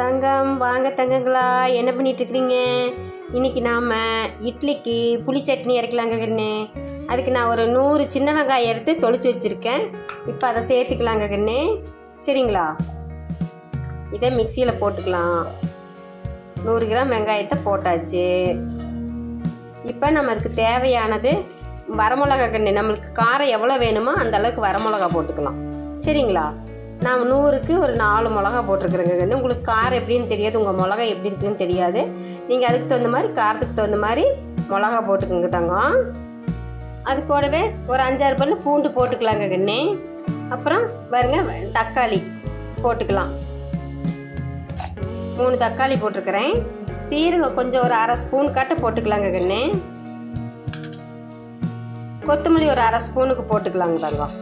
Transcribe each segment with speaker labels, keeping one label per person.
Speaker 1: தங்கம் வாங்க தங்கங்களா என்ன பண்ணிட்டு இருக்கிறீங்க இன்னைக்கு நாம இட்லிக்கு புளி சட்னி இறக்கலாங்க கண்ணு அதுக்கு நான் ஒரு நூறு சின்ன வெங்காயம் எடுத்து தொளிச்சு வச்சிருக்கேன் இப்போ அதை சேர்த்துக்கலாங்க கண்ணு சரிங்களா இதை மிக்சியில் போட்டுக்கலாம் நூறு கிராம் வெங்காயத்தை போட்டாச்சு இப்போ நம்ம அதுக்கு தேவையானது வரமிளகா கண்ணு நம்மளுக்கு காரம் எவ்வளோ வேணுமோ அந்த அளவுக்கு வரமிளகா போட்டுக்கலாம் சரிங்களா நான் நூறுக்கு ஒரு நாலு மிளகா போட்டிருக்கிறேங்க கண்ணு உங்களுக்கு காரம் எப்படின்னு தெரியாது உங்கள் மிளகா எப்படி இருக்குன்னு தெரியாது நீங்கள் அதுக்கு தகுந்த மாதிரி காரத்துக்கு தகுந்த மாதிரி மிளகா போட்டுக்கோங்க தங்கம் அது கூடவே ஒரு அஞ்சாறு பல்லு பூண்டு போட்டுக்கலாங்க கண்ணு அப்புறம் பாருங்க தக்காளி போட்டுக்கலாம் மூணு தக்காளி போட்டிருக்கிறேன் சீரகம் கொஞ்சம் ஒரு அரை ஸ்பூன் கட்ட போட்டுக்கலாங்க கண்ணு கொத்தமல்லி ஒரு அரை ஸ்பூனுக்கு போட்டுக்கலாங்க தங்கம்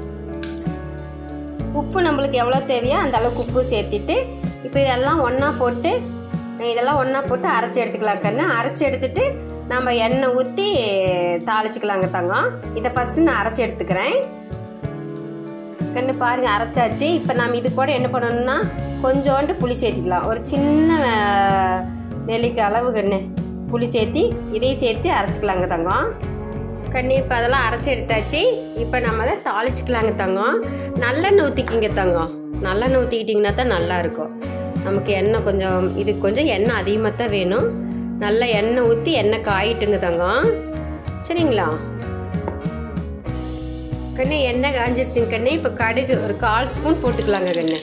Speaker 1: உப்பு நம்மளுக்கு எவ்வளோ தேவையோ அந்த அளவுக்கு உப்பு சேர்த்திட்டு இப்போ இதெல்லாம் ஒன்றா போட்டு இதெல்லாம் ஒன்றா போட்டு அரைச்சி எடுத்துக்கலாம் கண்ணு அரைச்சி எடுத்துட்டு நம்ம எண்ணெய் ஊற்றி தாளிச்சுக்கலாங்க தங்கம் இதை ஃபஸ்ட்டு நான் அரைச்சி எடுத்துக்கிறேன் கண்ணு பாருங்க அரைச்சாச்சு இப்போ நம்ம இது கூட என்ன பண்ணணும்னா கொஞ்சோண்டு புளி சேர்த்திக்கலாம் ஒரு சின்ன அஹ், நெல்லிக்காய் அளவு கண்ணு புளி சேர்த்தி இதையும் சேர்த்து அரைச்சிக்கலாங்க தங்கம் கண்ணு இப்போ அதெல்லாம் அரைச்சி எடுத்தாச்சு இப்போ நம்ம அதை தாளிச்சுக்கலாங்க தங்கம் நல்லெண்ணெய் ஊற்றிக்கிங்க தங்கம் நல்லெண்ணெய் ஊற்றிக்கிட்டிங்கன்னா தான் நல்லா இருக்கும் நமக்கு எண்ணெய் கொஞ்சம் இதுக்கு கொஞ்சம் எண்ணெய் அதிகமாக தான் வேணும் நல்லா எண்ணெய் ஊற்றி எண்ணெய் காயிட்டுங்க தங்கம் சரிங்களா கண்ணு எண்ணெய் காஞ்சிருச்சுங்க கண்ணு இப்போ கடுகு ஒரு கால் ஸ்பூன் போட்டுக்கலாங்க கண்ணு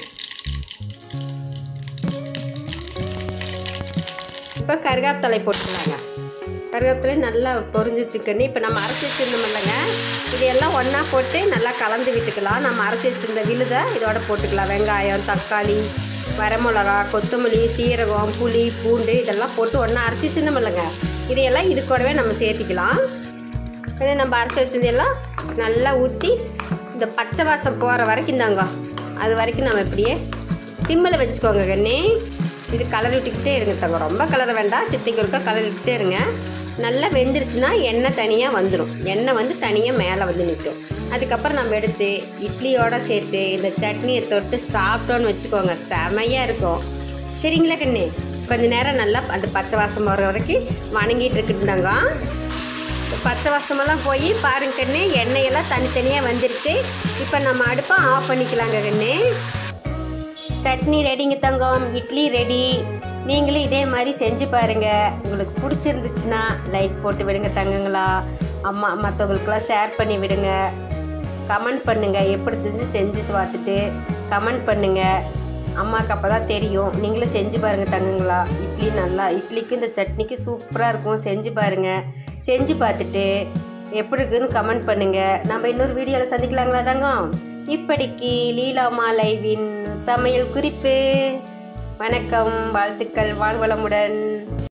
Speaker 1: இப்போ கருகாப்பித்தலை போட்டுக்கலாங்க கருவேப்பிலை நல்லா பொரிஞ்சிச்சு கண்ணு இப்போ நம்ம அரைச்சி வச்சிருந்தோம் இல்லைங்க இதையெல்லாம் ஒன்றா போட்டு நல்லா கலந்து விட்டுக்கலாம் நம்ம அரைச்சி வச்சிருந்த விழுதை இதோட போட்டுக்கலாம் வெங்காயம் தக்காளி வரமிளகா கொத்தமல்லி சீரகம் புளி பூண்டு இதெல்லாம் போட்டு ஒன்றா அரைச்சி வச்சிருந்தோம் இல்லைங்க இதையெல்லாம் இது கூடவே நம்ம சேர்த்திக்கலாம் உடனே நம்ம அரைச்சி வச்சதெல்லாம் நல்லா ஊற்றி இந்த பச்சை வாசம் போகிற வரைக்கும் தாங்க அது வரைக்கும் நம்ம இப்படியே சிம்மில் வச்சுக்கோங்க கண்ணே இது கலர் விட்டுக்கிட்டே இருங்க தங்க ரொம்ப கலர வேண்டாம் சித்திக்கு ஒருக்கா கலர் விட்டுட்டே இருங்க நல்லா வெந்துருச்சுன்னா எண்ணெய் தனியாக வந்துடும் எண்ணெய் வந்து தனியாக மேலே வந்து நிற்கும் அதுக்கப்புறம் நம்ம எடுத்து இட்லியோட சேர்த்து இந்த சட்னியை தொட்டு சாப்பிட்டோன்னு வச்சுக்கோங்க செமையாக இருக்கும் சரிங்களா கண்ணு கொஞ்ச நேரம் நல்லா அந்த பச்சை வாசம் போகிற வரைக்கும் வணங்கிட்டு இருக்குதுந்தாங்க பச்சை வாசமெல்லாம் போய் பாருங்க கண்ணு எண்ணெயெல்லாம் தனித்தனியாக வந்துருச்சு இப்போ நம்ம அடுப்பை ஆஃப் பண்ணிக்கலாங்க கண்ணு சட்னி ரெடிங்க தங்கம் இட்லி ரெடி நீங்களும் இதே மாதிரி செஞ்சு பாருங்க உங்களுக்கு பிடிச்சிருந்துச்சுன்னா லைக் போட்டு விடுங்க தங்கங்களா அம்மா மற்றவங்களுக்கெல்லாம் ஷேர் பண்ணி விடுங்க கமெண்ட் பண்ணுங்க எப்படி செஞ்சு செஞ்சு பார்த்துட்டு கமெண்ட் பண்ணுங்க அம்மாவுக்கு அப்போ தான் தெரியும் நீங்களும் செஞ்சு பாருங்க தங்கங்களா இட்லி நல்லா இட்லிக்கு இந்த சட்னிக்கு சூப்பராக இருக்கும் செஞ்சு பாருங்க செஞ்சு பார்த்துட்டு எப்படி இருக்குன்னு கமெண்ட் பண்ணுங்க நம்ம இன்னொரு வீடியோவில் சந்திக்கலாங்களா தங்கம் இப்படிக்கு லீலாமா லைவின் சமையல் குறிப்பு வணக்கம் வாழ்த்துக்கள் வாழ்வளமுடன்